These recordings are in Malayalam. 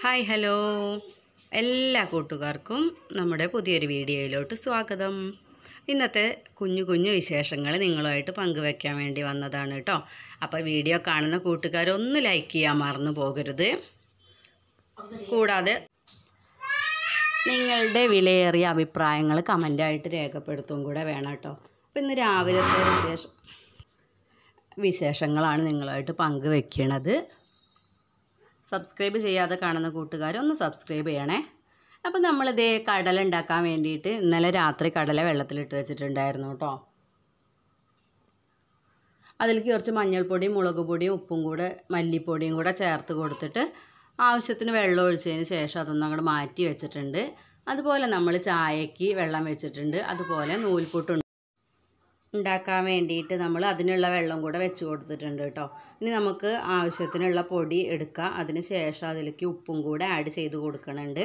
ഹായ് ഹലോ എല്ലാ കൂട്ടുകാർക്കും നമ്മുടെ പുതിയൊരു വീഡിയോയിലോട്ട് സ്വാഗതം ഇന്നത്തെ കുഞ്ഞു കുഞ്ഞു വിശേഷങ്ങൾ നിങ്ങളുമായിട്ട് പങ്കുവെക്കാൻ വേണ്ടി വന്നതാണ് കേട്ടോ അപ്പോൾ വീഡിയോ കാണുന്ന കൂട്ടുകാർ ഒന്ന് ലൈക്ക് ചെയ്യാൻ മറന്നു പോകരുത് കൂടാതെ നിങ്ങളുടെ വിലയേറിയ അഭിപ്രായങ്ങൾ കമൻ്റായിട്ട് രേഖപ്പെടുത്തും കൂടെ വേണം കേട്ടോ അപ്പോൾ ഇന്ന് രാവിലത്തെ വിശേഷം വിശേഷങ്ങളാണ് നിങ്ങളുമായിട്ട് പങ്കുവെക്കണത് സബ്സ്ക്രൈബ് ചെയ്യാതെ കാണുന്ന കൂട്ടുകാർ ഒന്ന് സബ്സ്ക്രൈബ് ചെയ്യണേ അപ്പോൾ നമ്മളിതേ കടല ഉണ്ടാക്കാൻ വേണ്ടിയിട്ട് ഇന്നലെ രാത്രി കടല വെള്ളത്തിലിട്ട് വെച്ചിട്ടുണ്ടായിരുന്നു കേട്ടോ അതിലേക്ക് കുറച്ച് മഞ്ഞൾപ്പൊടിയും മുളക് പൊടിയും ഉപ്പും കൂടെ മല്ലിപ്പൊടിയും കൂടെ ചേർത്ത് കൊടുത്തിട്ട് ആവശ്യത്തിന് വെള്ളം ഒഴിച്ചതിന് ശേഷം അതൊന്നും അങ്ങോട്ട് മാറ്റി വെച്ചിട്ടുണ്ട് അതുപോലെ നമ്മൾ ചായക്ക് വെള്ളം വെച്ചിട്ടുണ്ട് അതുപോലെ നൂൽപുട്ട് ഉണ്ടാക്കാൻ വേണ്ടിയിട്ട് നമ്മൾ അതിനുള്ള വെള്ളം കൂടെ വെച്ച് കൊടുത്തിട്ടുണ്ട് കേട്ടോ ഇനി നമുക്ക് ആവശ്യത്തിനുള്ള പൊടി എടുക്കുക അതിന് ശേഷം അതിലേക്ക് ഉപ്പും കൂടെ ആഡ് ചെയ്ത് കൊടുക്കണുണ്ട്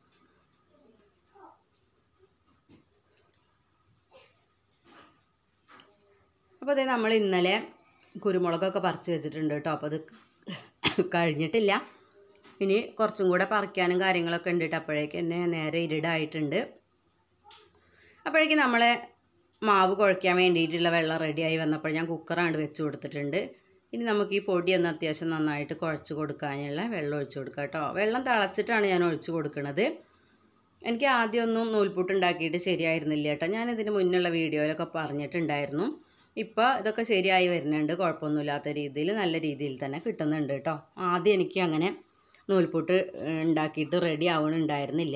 അപ്പോൾ അതേ നമ്മൾ ഇന്നലെ കുരുമുളകൊക്കെ പറിച്ച് വെച്ചിട്ടുണ്ട് കേട്ടോ അപ്പോൾ അത് കഴിഞ്ഞിട്ടില്ല ഇനി കുറച്ചും കൂടെ പറിക്കാനും കാര്യങ്ങളൊക്കെ ഉണ്ട് കേട്ടോ അപ്പോഴേക്ക് തന്നെ നേരെ ഇരുടായിട്ടുണ്ട് അപ്പോഴേക്ക് നമ്മളെ മാവ് കുഴയ്ക്കാൻ വേണ്ടിയിട്ടുള്ള വെള്ളം റെഡിയായി വന്നപ്പോൾ ഞാൻ കുക്കറാണ്ട് വെച്ച് കൊടുത്തിട്ടുണ്ട് ഇനി നമുക്ക് ഈ പൊടി ഒന്ന് അത്യാവശ്യം നന്നായിട്ട് കുഴച്ച് കൊടുക്കാനുള്ള വെള്ളം ഒഴിച്ച് കൊടുക്കാം കേട്ടോ വെള്ളം തിളച്ചിട്ടാണ് ഞാൻ ഒഴിച്ച് കൊടുക്കുന്നത് എനിക്ക് ആദ്യമൊന്നും നൂൽപുട്ട് ഉണ്ടാക്കിയിട്ട് ശരിയായിരുന്നില്ല കേട്ടോ ഞാൻ ഇതിന് മുന്നുള്ള വീഡിയോയിലൊക്കെ പറഞ്ഞിട്ടുണ്ടായിരുന്നു ഇപ്പോൾ ഇതൊക്കെ ശരിയായി വരുന്നുണ്ട് കുഴപ്പമൊന്നുമില്ലാത്ത രീതിയിൽ നല്ല രീതിയിൽ തന്നെ കിട്ടുന്നുണ്ട് കേട്ടോ ആദ്യം എനിക്ക് അങ്ങനെ നൂൽപുട്ട് ഉണ്ടാക്കിയിട്ട് റെഡി ആവണുണ്ടായിരുന്നില്ല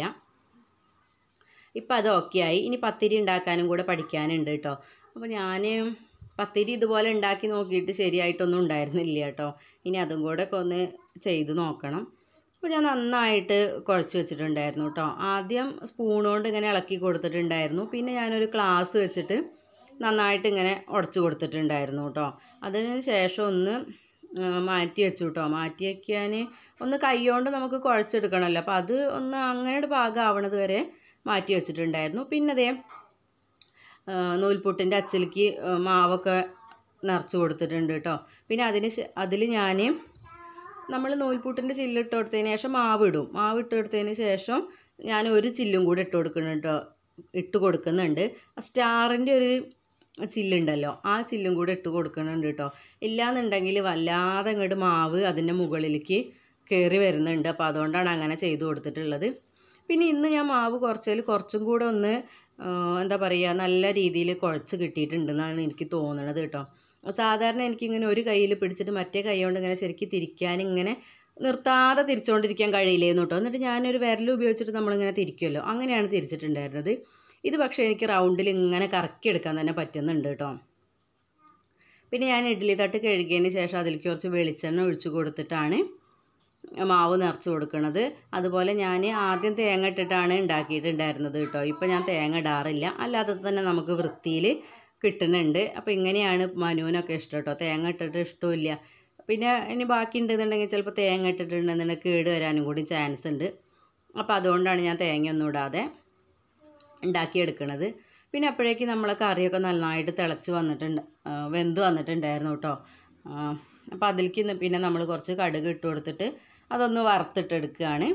ഇപ്പം അത് ഓക്കെ ആയി ഇനി പത്തിരി ഉണ്ടാക്കാനും കൂടെ പഠിക്കാനുണ്ട് കേട്ടോ അപ്പോൾ ഞാൻ പത്തിരി ഇതുപോലെ ഉണ്ടാക്കി നോക്കിയിട്ട് ശരിയായിട്ടൊന്നും ഉണ്ടായിരുന്നില്ല കേട്ടോ ഇനി അതും കൂടെ ഒക്കെ ഒന്ന് ചെയ്ത് നോക്കണം അപ്പോൾ ഞാൻ നന്നായിട്ട് കുഴച്ച് വെച്ചിട്ടുണ്ടായിരുന്നു കേട്ടോ ആദ്യം സ്പൂൺ കൊണ്ട് ഇങ്ങനെ ഇളക്കി കൊടുത്തിട്ടുണ്ടായിരുന്നു പിന്നെ ഞാനൊരു ഗ്ലാസ് വെച്ചിട്ട് നന്നായിട്ട് ഇങ്ങനെ ഉടച്ച് കൊടുത്തിട്ടുണ്ടായിരുന്നു കേട്ടോ അതിന് ശേഷം ഒന്ന് മാറ്റി വെച്ചു കേട്ടോ മാറ്റി വയ്ക്കാൻ ഒന്ന് കൈകൊണ്ട് നമുക്ക് കുഴച്ചെടുക്കണമല്ലോ അപ്പോൾ അത് ഒന്ന് അങ്ങനെ പാകമാവണത് വരെ മാറ്റി വെച്ചിട്ടുണ്ടായിരുന്നു പിന്നെ അതേ നൂൽപുട്ടിൻ്റെ അച്ചിലേക്ക് മാവൊക്കെ നിറച്ച് കൊടുത്തിട്ടുണ്ട് കേട്ടോ പിന്നെ അതിന് അതിൽ ഞാൻ നമ്മൾ നൂൽപുട്ടിൻ്റെ ചില്ലിട്ട് കൊടുത്തതിന് ശേഷം മാവ് ഇടും മാവ് ഇട്ട് കൊടുത്തതിന് ശേഷം ഞാൻ ഒരു ചില്ലും കൂടി ഇട്ട് കൊടുക്കുന്നുണ്ട് കേട്ടോ ഇട്ട് കൊടുക്കുന്നുണ്ട് സ്റ്റാറിൻ്റെ ഒരു ചില്ലുണ്ടല്ലോ ആ ചില്ലും കൂടെ ഇട്ട് കൊടുക്കുന്നുണ്ട് കേട്ടോ ഇല്ലാന്നുണ്ടെങ്കിൽ വല്ലാതെ ഇങ്ങോട്ട് മാവ് അതിൻ്റെ മുകളിലേക്ക് കയറി വരുന്നുണ്ട് അപ്പോൾ അതുകൊണ്ടാണ് അങ്ങനെ ചെയ്തു കൊടുത്തിട്ടുള്ളത് പിന്നെ ഇന്ന് ഞാൻ മാവ് കുറച്ചതിൽ കുറച്ചും കൂടെ ഒന്ന് എന്താ പറയുക നല്ല രീതിയിൽ കുഴച്ച് കിട്ടിയിട്ടുണ്ടെന്നാണ് എനിക്ക് തോന്നണത് കേട്ടോ സാധാരണ എനിക്കിങ്ങനെ ഒരു കയ്യിൽ പിടിച്ചിട്ട് മറ്റേ കൈ കൊണ്ട് ഇങ്ങനെ ശരിക്കും തിരിക്കാൻ ഇങ്ങനെ നിർത്താതെ തിരിച്ചുകൊണ്ടിരിക്കാൻ കഴിയില്ലായിരുന്നു കേട്ടോ എന്നിട്ട് ഞാനൊരു വിരൽ ഉപയോഗിച്ചിട്ട് നമ്മളിങ്ങനെ തിരിക്കുമല്ലോ അങ്ങനെയാണ് തിരിച്ചിട്ടുണ്ടായിരുന്നത് ഇത് പക്ഷേ എനിക്ക് റൗണ്ടിൽ ഇങ്ങനെ കറക്കിയെടുക്കാൻ തന്നെ പറ്റുന്നുണ്ട് കേട്ടോ പിന്നെ ഞാൻ ഇഡ്ഡലി തട്ട് കഴുകിയതിന് ശേഷം അതിലേക്ക് കുറച്ച് വെളിച്ചെണ്ണ ഒഴിച്ച് കൊടുത്തിട്ടാണ് മാവ് നിറച്ച് കൊടുക്കുന്നത് അതുപോലെ ഞാൻ ആദ്യം തേങ്ങ ഇട്ടിട്ടാണ് ഉണ്ടാക്കിയിട്ടുണ്ടായിരുന്നത് കേട്ടോ ഇപ്പോൾ ഞാൻ തേങ്ങ ഇടാറില്ല അല്ലാതെ തന്നെ നമുക്ക് വൃത്തിയിൽ കിട്ടുന്നുണ്ട് അപ്പോൾ ഇങ്ങനെയാണ് മനുവിനൊക്കെ ഇഷ്ടം കേട്ടോ തേങ്ങ ഇട്ടിട്ട് ഇഷ്ടമില്ല പിന്നെ ഇനി ബാക്കി ഉണ്ടെന്നുണ്ടെങ്കിൽ ചിലപ്പോൾ തേങ്ങ ഇട്ടിട്ടുണ്ടെന്നുണ്ടെങ്കിൽ കേട് വരാനും കൂടി ചാൻസ് ഉണ്ട് അപ്പോൾ അതുകൊണ്ടാണ് ഞാൻ തേങ്ങയൊന്നും ഇടാതെ ഉണ്ടാക്കിയെടുക്കണത് പിന്നെ അപ്പോഴേക്ക് നമ്മളെ കറിയൊക്കെ നന്നായിട്ട് തിളച്ച് വന്നിട്ടുണ്ട് വെന്ത് വന്നിട്ടുണ്ടായിരുന്നു കേട്ടോ അപ്പോൾ അതിലേക്ക് പിന്നെ നമ്മൾ കുറച്ച് കടുക് ഇട്ട് കൊടുത്തിട്ട് അതൊന്ന് വറുത്തിട്ടെടുക്കുകയാണ്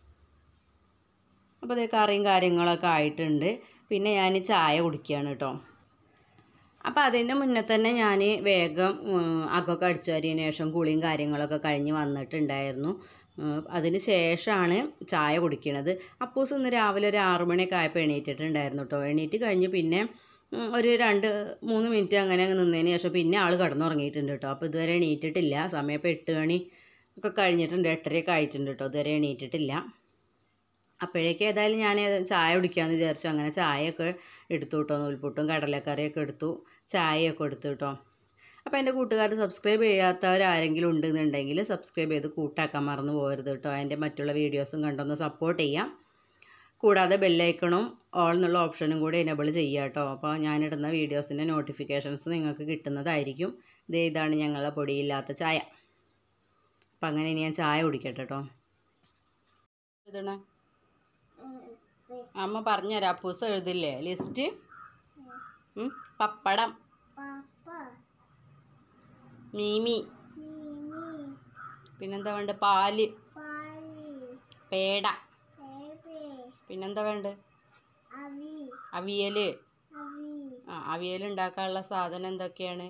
അപ്പോൾ അതേ കറിയും കാര്യങ്ങളൊക്കെ ആയിട്ടുണ്ട് പിന്നെ ഞാൻ ചായ കുടിക്കുകയാണ് കേട്ടോ അപ്പോൾ അതിൻ്റെ മുന്നേ തന്നെ ഞാൻ വേഗം അകൊക്കെ അടിച്ചു വാരിയതിന് ശേഷം കുളിയും കാര്യങ്ങളൊക്കെ കഴിഞ്ഞ് വന്നിട്ടുണ്ടായിരുന്നു അതിന് ശേഷമാണ് ചായ കുടിക്കണത് അപ്പൂസ് ഇന്ന് രാവിലെ ഒരു ആറു മണിയൊക്കെ ആയപ്പോൾ എണീറ്റിട്ടുണ്ടായിരുന്നു കേട്ടോ എണീറ്റ് കഴിഞ്ഞ് പിന്നെ ഒരു രണ്ട് മൂന്ന് മിനിറ്റ് അങ്ങനെ നിന്നതിന് ശേഷം പിന്നെ ആൾ കിടന്നുറങ്ങിയിട്ടുണ്ട് കേട്ടോ അപ്പോൾ ഇതുവരെ എണീറ്റിട്ടില്ല സമയം ഇപ്പോൾ എട്ട് മണി ഒക്കെ കഴിഞ്ഞിട്ടുണ്ട് എട്ടരയൊക്കെ ആയിട്ടുണ്ട് കേട്ടോ ഇതുവരെ എണീറ്റിട്ടില്ല അപ്പോഴേക്ക് ഏതായാലും ഞാൻ ചായ കുടിക്കാമെന്ന് വിചാരിച്ചു അങ്ങനെ ചായയൊക്കെ എടുത്തു കേട്ടോ നൂൽപുട്ടും കടലക്കറിയൊക്കെ എടുത്തു ചായയൊക്കെ എടുത്തു കേട്ടോ അപ്പോൾ എൻ്റെ കൂട്ടുകാർ സബ്സ്ക്രൈബ് ചെയ്യാത്തവർ ആരെങ്കിലും ഉണ്ടെന്നുണ്ടെങ്കിൽ സബ്സ്ക്രൈബ് ചെയ്ത് കൂട്ടാക്കാൻ മറന്നു പോകരുത് കേട്ടോ അതിൻ്റെ മറ്റുള്ള വീഡിയോസും കണ്ടൊന്ന് സപ്പോർട്ട് ചെയ്യാം കൂടാതെ ബെല്ലൈക്കണും ഓൾ എന്നുള്ള ഓപ്ഷനും കൂടി എനേബിൾ ചെയ്യുക കേട്ടോ അപ്പോൾ ഞാനിടുന്ന വീഡിയോസിൻ്റെ നോട്ടിഫിക്കേഷൻസ് നിങ്ങൾക്ക് കിട്ടുന്നതായിരിക്കും ഇതേ ഇതാണ് ഞങ്ങളെ പൊടിയില്ലാത്ത ചായ അപ്പം അങ്ങനെ ഇനി ഞാൻ ചായ കുടിക്കട്ടെ കേട്ടോ എഴുതണേ അമ്മ പറഞ്ഞുതരാം അപ്പൂസ് എഴുതില്ലേ ലിസ്റ്റ് പപ്പടം മീമി പിന്നെന്താ വേണ്ട പാല് പേട പിന്നെന്താ വേണ്ട അവിയൽ ആ അവിയൽ ഉണ്ടാക്കാനുള്ള സാധനം എന്തൊക്കെയാണ്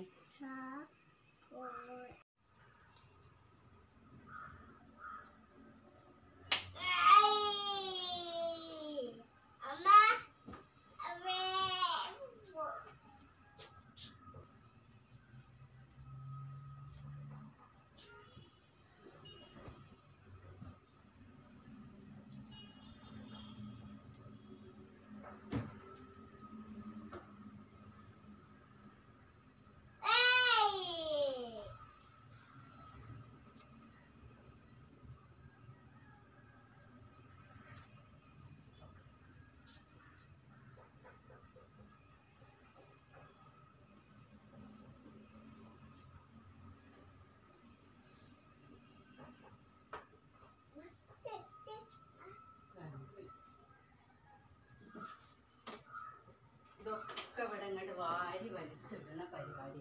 ഇതൊക്കെ ഇവിടെ ഇങ്ങോട്ട് വാരി വലിച്ചിടുന്ന പരിപാടി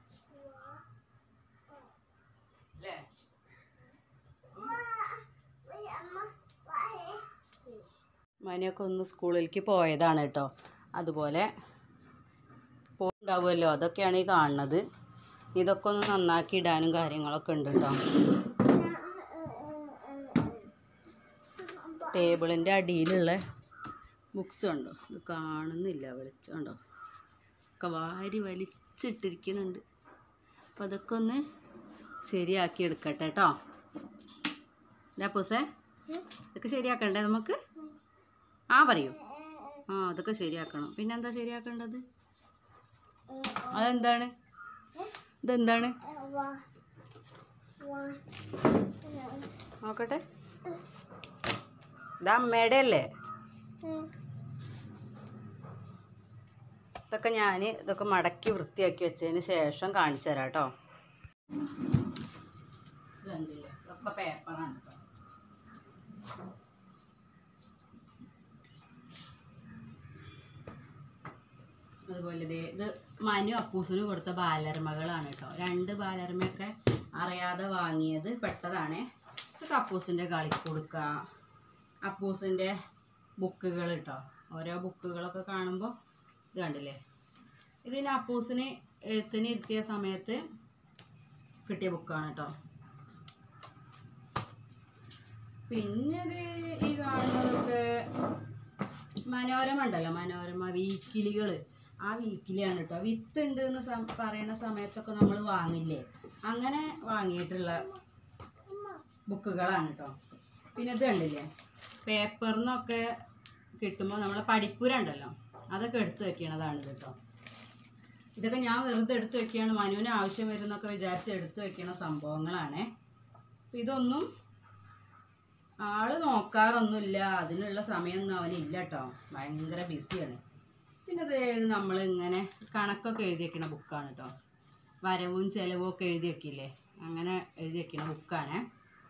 അല്ലേ മനയൊക്കെ ഒന്ന് സ്കൂളിലേക്ക് പോയതാണ് കേട്ടോ അതുപോലെ പോണ്ടാവുമല്ലോ അതൊക്കെയാണ് ഈ കാണുന്നത് ഇതൊക്കെ ഒന്ന് നന്നാക്കി ഇടാനും കാര്യങ്ങളൊക്കെ ഉണ്ട് കേട്ടോ ടേബിളിൻ്റെ അടിയിലുള്ള ബുക്സ് കണ്ടോ ഇത് കാണുന്നില്ല വെളിച്ചം കണ്ടോ ഒക്കെ വാരി വലിച്ചിട്ടിരിക്കുന്നുണ്ട് അപ്പം അതൊക്കെ ഒന്ന് ശരിയാക്കി എടുക്കട്ടെ കേട്ടോ പൂസേ ഇതൊക്കെ ശരിയാക്കണ്ടേ നമുക്ക് ആ പറയൂ ആ അതൊക്കെ ശരിയാക്കണം പിന്നെന്താ ശരിയാക്കേണ്ടത് അതെന്താണ് ഇതെന്താണ് നോക്കട്ടെ ഇത് അമ്മയുടെ അല്ലേ ഇതൊക്കെ ഞാൻ ഇതൊക്കെ മടക്കി വൃത്തിയാക്കി വെച്ചതിന് ശേഷം കാണിച്ചു തരാം കേട്ടോ കണ്ടില്ലേ ഇതൊക്കെ പേപ്പറാണ് കേട്ടോ അതുപോലെ ദേ ഇത് മനു അപ്പൂസിന് കൊടുത്ത ബാലരമകളാണ് കേട്ടോ രണ്ട് ബാലരമയൊക്കെ അറിയാതെ വാങ്ങിയത് പെട്ടതാണ് ഇത് അപ്പൂസിൻ്റെ കളിക്കൊടുക്ക അപ്പൂസിൻ്റെ ബുക്കുകൾ കേട്ടോ ഓരോ ബുക്കുകളൊക്കെ കാണുമ്പോൾ ഇത് കണ്ടില്ലേ ഇതിന് അപ്പൂസിന് എഴുത്തിന് ഇരുത്തിയ സമയത്ത് കിട്ടിയ ബുക്കാണ് കേട്ടോ പിന്നെ ഇത് ഈ കാണുന്നതൊക്കെ മനോരമ ഉണ്ടല്ലോ മനോരമ വീക്കിലികൾ ആ വീക്കിലിയാണ് കേട്ടോ വിത്ത് ഉണ്ട് എന്ന് സം പറയുന്ന സമയത്തൊക്കെ നമ്മൾ വാങ്ങില്ലേ അങ്ങനെ വാങ്ങിയിട്ടുള്ള ബുക്കുകളാണ് കേട്ടോ പിന്നെ ഇത് കണ്ടില്ലേ പേപ്പറിൽ നിന്നൊക്കെ കിട്ടുമ്പോൾ നമ്മളെ പഠിപ്പുര ഉണ്ടല്ലോ അതൊക്കെ എടുത്ത് വെക്കണതാണ് കേട്ടോ ഇതൊക്കെ ഞാൻ വെറുതെ എടുത്ത് വെക്കുകയാണ് മനുവിന് ആവശ്യം വരുന്നൊക്കെ വിചാരിച്ച് എടുത്ത് വെക്കണ സംഭവങ്ങളാണേ അപ്പം ഇതൊന്നും ആള് നോക്കാറൊന്നുമില്ല അതിനുള്ള സമയമൊന്നും അവനില്ല കേട്ടോ ഭയങ്കര ബിസിയാണ് പിന്നെ അത് നമ്മൾ ഇങ്ങനെ കണക്കൊക്കെ എഴുതി വെക്കണ ബുക്കാണ് കേട്ടോ വരവും ചെലവും ഒക്കെ എഴുതി വെക്കില്ലേ അങ്ങനെ എഴുതി വെക്കണ ബുക്കാണ്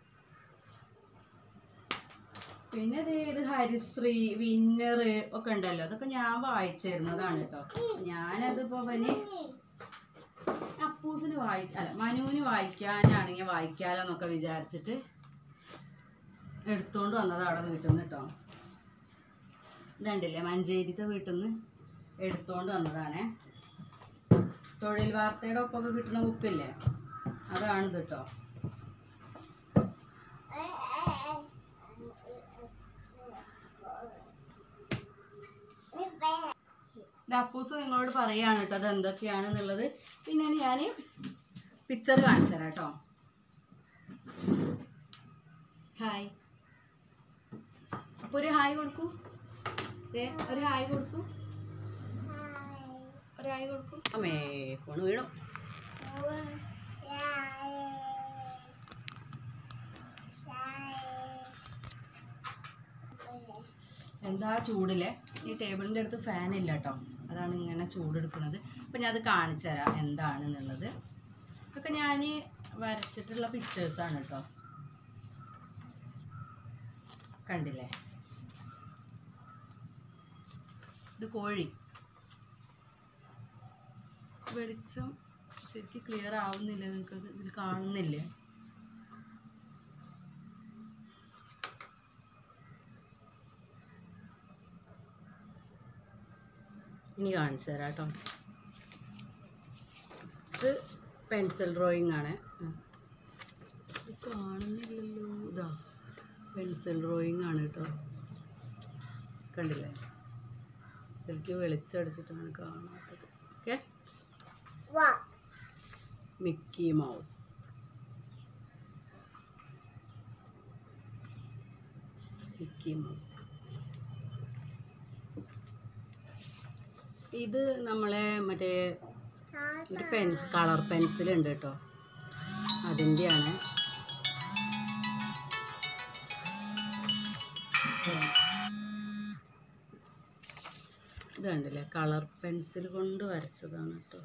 പിന്നെ ഇത് ഇത് ഹരിശ്രീ വിന്നർ ഒക്കെ ഉണ്ടല്ലോ അതൊക്കെ ഞാൻ വായിച്ചിരുന്നതാണ് കേട്ടോ ഞാനതിപ്പോൾ അവന് അപ്പൂസിന് വായി അല്ല മനുവിന് വായിക്കാനാണെങ്കിൽ വായിക്കാലോ എന്നൊക്കെ വിചാരിച്ചിട്ട് എടുത്തോണ്ട് വന്നത് അവിടെ വീട്ടിൽ നിന്ന് കേട്ടോ ഇതുണ്ടല്ലേ മഞ്ചേരിത്തെ വീട്ടിൽ നിന്ന് എടുത്തോണ്ട് വന്നതാണേ തൊഴിൽ വാർത്തയുടെ ഒപ്പമൊക്കെ കിട്ടുന്ന ബുക്കില്ലേ അതാണിത് കേട്ടോ ഇത് അപ്പൂസ് നിങ്ങളോട് പറയാണ് കേട്ടോ അത് എന്തൊക്കെയാണെന്നുള്ളത് പിന്നെ ഞാൻ പിക്ചർ കാണിച്ചു തരാം കേട്ടോ ഹായ് അപ്പൊ ഒരു ഹായ് കൊടുക്കൂ ദേ ഒരു ഹായ് കൊടുക്കൂ ഒരു ഹായ് കൊടുക്കൂ അമ്മേ ഫോൺ വീണു എന്താ ചൂടിലെ ഈ ടേബിളിൻ്റെ അടുത്ത് ഫാൻ ഇല്ല കേട്ടോ അതാണ് ഇങ്ങനെ ചൂടെടുക്കുന്നത് അപ്പം ഞാൻ അത് കാണിച്ചു തരാം എന്താണെന്നുള്ളത് ഇതൊക്കെ ഞാൻ വരച്ചിട്ടുള്ള പിക്ചേഴ്സാണ് കേട്ടോ കണ്ടില്ലേ ഇത് കോഴി വെളിച്ചം ശരിക്കും ക്ലിയർ ആവുന്നില്ല നിങ്ങൾക്ക് ഇതിൽ കാണുന്നില്ലേ ഇനി കാണിച്ചു തരാം കേട്ടോ ഇത് പെൻസിൽ ഡ്രോയിങ് ആണ് ഉം. ഇത് കാണുന്നില്ലല്ലോ ഇതാ പെൻസിൽ ഡ്രോയിങ് ആണ് കേട്ടോ കണ്ടില്ലേ എനിക്ക് വെളിച്ചടിച്ചിട്ടാണ് കാണാത്തത് okay Mickey Mouse Mickey Mouse ഇത് നമ്മളെ മറ്റേ ഒരു പെൻസ് കളർ പെൻസിൽ ഉണ്ട് കേട്ടോ അതിൻ്റെയാണ് ഇത് കണ്ടില്ലേ കളർ പെൻസിൽ കൊണ്ട് വരച്ചതാണ് കേട്ടോ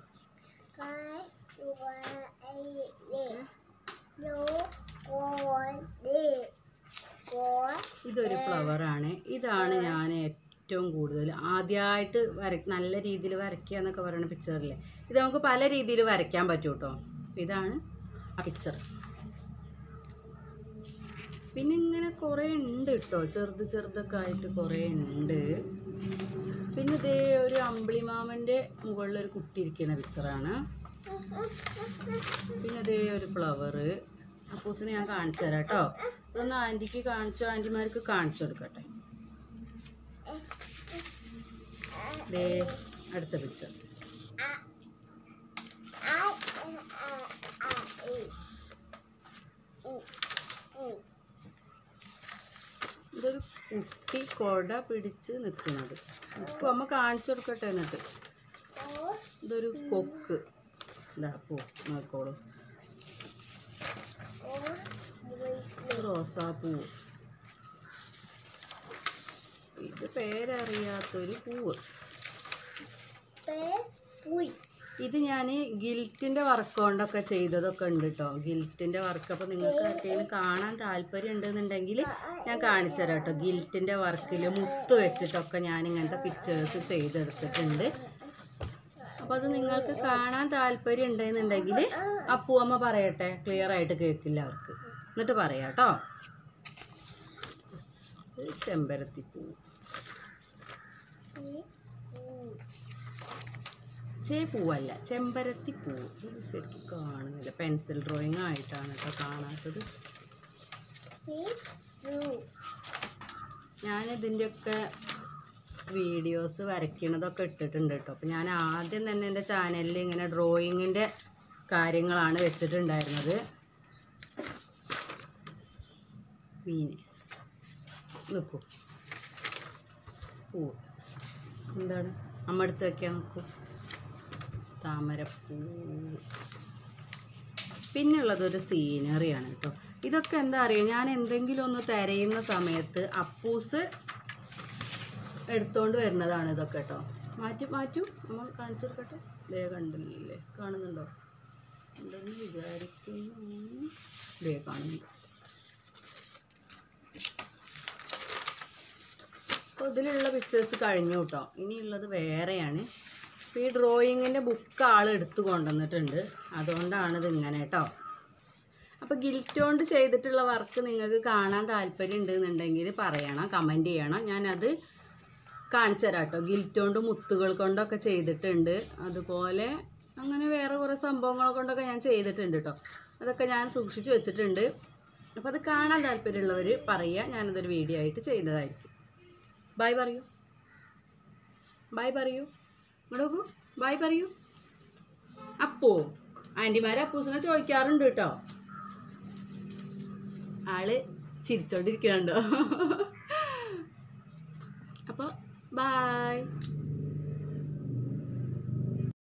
ഇതൊരു ഫ്ലവറാണ് ഇതാണ് ഞാൻ ഏറ്റവും കൂടുതൽ ആദ്യമായിട്ട് വര നല്ല രീതിയിൽ വരയ്ക്കുക എന്നൊക്കെ പറയുന്ന പിക്ചറില്ലേ ഇത് നമുക്ക് പല രീതിയിൽ വരയ്ക്കാൻ പറ്റും കേട്ടോ ഇതാണ് ആ പിക്ചർ പിന്നെ ഇങ്ങനെ കുറേ ഉണ്ട് കേട്ടോ ചെറുത് ചെറുതൊക്കെ ആയിട്ട് കുറേ ഉണ്ട് പിന്നെ ഇതേ ഒരു അമ്പിളിമാമൻ്റെ മുകളിൽ ഒരു കുട്ടി ഇരിക്കുന്ന പിക്ചറാണ് പിന്നെ ഇതേ ഒരു ഫ്ലവറ് അപ്പൂസിനെ ഞാൻ കാണിച്ചു തരാം കേട്ടോ ഇതൊന്ന് ആൻറ്റിക്ക് കാണിച്ചോ ആൻറ്റിമാർക്ക് കാണിച്ചു കൊടുക്കട്ടെ ദേ അടുത്ത പിക്ചർ ഇതൊരു കുട്ടി കൊട പിടിച്ച് നിൽക്കുന്നത് നിൽക്കും അമ്മ കാണിച്ചു കൊടുക്കട്ടെ എന്നിട്ട് ഇതൊരു കൊക്ക് ഇതാ പോ നോക്കോളൂ റോസാപ്പൂ ഇത് പേരറിയാത്തൊരു പൂവ് ഇത് ഞാൻ ഗിൽറ്റിൻ്റെ വർക്ക് കൊണ്ടൊക്കെ ചെയ്തതൊക്കെ ഉണ്ട് കേട്ടോ ഗിൽറ്റിൻ്റെ വർക്ക് അപ്പോൾ നിങ്ങൾക്ക് ആർക്കെങ്കിലും കാണാൻ താല്പര്യം ഉണ്ടെന്നുണ്ടെങ്കിൽ ഞാൻ കാണിച്ചു തരാം കേട്ടോ ഗിൽറ്റിൻ്റെ വർക്കിൽ മുത്ത് വെച്ചിട്ടൊക്കെ ഞാൻ ഇങ്ങനത്തെ പിക്ചേഴ്സ് ചെയ്തെടുത്തിട്ടുണ്ട് അപ്പോൾ അത് നിങ്ങൾക്ക് കാണാൻ താല്പര്യം ഉണ്ടെന്നുണ്ടെങ്കിൽ അപ്പൂമ്മ പറയട്ടെ ക്ലിയർ ആയിട്ട് കേൾക്കില്ല അവർക്ക് എന്നിട്ട് പറയാം കേട്ടോ ഇത് ചെമ്പരത്തിപ്പൂ ചേ പൂവല്ല ചെമ്പരത്തി പൂവ് ഇത് ശരിക്കും കാണുന്നില്ല പെൻസിൽ ഡ്രോയിങ് ആയിട്ടാണ് കേട്ടോ കാണാത്തത് ഞാനിതിൻ്റെയൊക്കെ വീഡിയോസ് വരയ്ക്കണതൊക്കെ ഇട്ടിട്ടുണ്ട് കേട്ടോ അപ്പോൾ ഞാൻ ആദ്യം തന്നെ എൻ്റെ ചാനലിൽ ഇങ്ങനെ ഡ്രോയിങ്ങിൻ്റെ കാര്യങ്ങളാണ് വെച്ചിട്ടുണ്ടായിരുന്നത് മീൻ നിൽക്കൂ പൂ എന്താണ് അമ്മ എടുത്ത് വയ്ക്കാൻ നോക്കൂ താമരപ്പൂ പിന്നുള്ളതൊരു സീനറിയാണ് കേട്ടോ ഇതൊക്കെ എന്താ അറിയുക ഞാൻ എന്തെങ്കിലും ഒന്ന് തിരയുന്ന സമയത്ത് അപ്പൂസ് എടുത്തോണ്ട് വരുന്നതാണ് ഇതൊക്കെ കേട്ടോ മാറ്റി മാറ്റൂ നമ്മൾ കാണിച്ചു കൊടുക്കട്ടെ ദേ കണ്ടില്ലേ കാണുന്നുണ്ടോ ഉണ്ടെന്ന് വിചാരിക്കുന്നു ദേ കാണുന്നുണ്ട് അപ്പോൾ ഇതിലുള്ള പിക്ചേഴ്സ് കഴിഞ്ഞു കേട്ടോ ഇനിയുള്ളത് വേറെയാണ് അപ്പോൾ ഈ ഡ്രോയിങ്ങിൻ്റെ ബുക്ക് ആൾ എടുത്തു കൊണ്ടുവന്നിട്ടുണ്ട് അതുകൊണ്ടാണ് ഇത് ഇങ്ങനെ കേട്ടോ അപ്പോൾ ഗിൽറ്റ് കൊണ്ട് ചെയ്തിട്ടുള്ള വർക്ക് നിങ്ങൾക്ക് കാണാൻ താല്പര്യം ഉണ്ടെന്നുണ്ടെങ്കിൽ പറയണം കമൻറ്റ് ചെയ്യണം ഞാനത് കാണിച്ചു തരാം കേട്ടോ ഗിൽറ്റ് കൊണ്ട് മുത്തുകൾ കൊണ്ടൊക്കെ ചെയ്തിട്ടുണ്ട് അതുപോലെ അങ്ങനെ വേറെ കുറേ സംഭവങ്ങൾ കൊണ്ടൊക്കെ ഞാൻ ചെയ്തിട്ടുണ്ട് കേട്ടോ അതൊക്കെ ഞാൻ സൂക്ഷിച്ച് വെച്ചിട്ടുണ്ട് അപ്പോൾ അത് കാണാൻ താല്പര്യമുള്ളവർ പറയുക ഞാനതൊരു വീഡിയോ ആയിട്ട് ചെയ്യുന്നതായിരിക്കും ബൈ പറയൂ ബൈ പറയൂ ഇങ്ങോട്ട് നോക്കൂ ബൈ പറയൂ അപ്പോ ആൻറ്റിമാർ അപ്പൂസിനെ ചോദിക്കാറുണ്ട് കേട്ടോ ആള് ചിരിച്ചോണ്ടിരിക്കണുണ്ടോ അപ്പോൾ ബായ്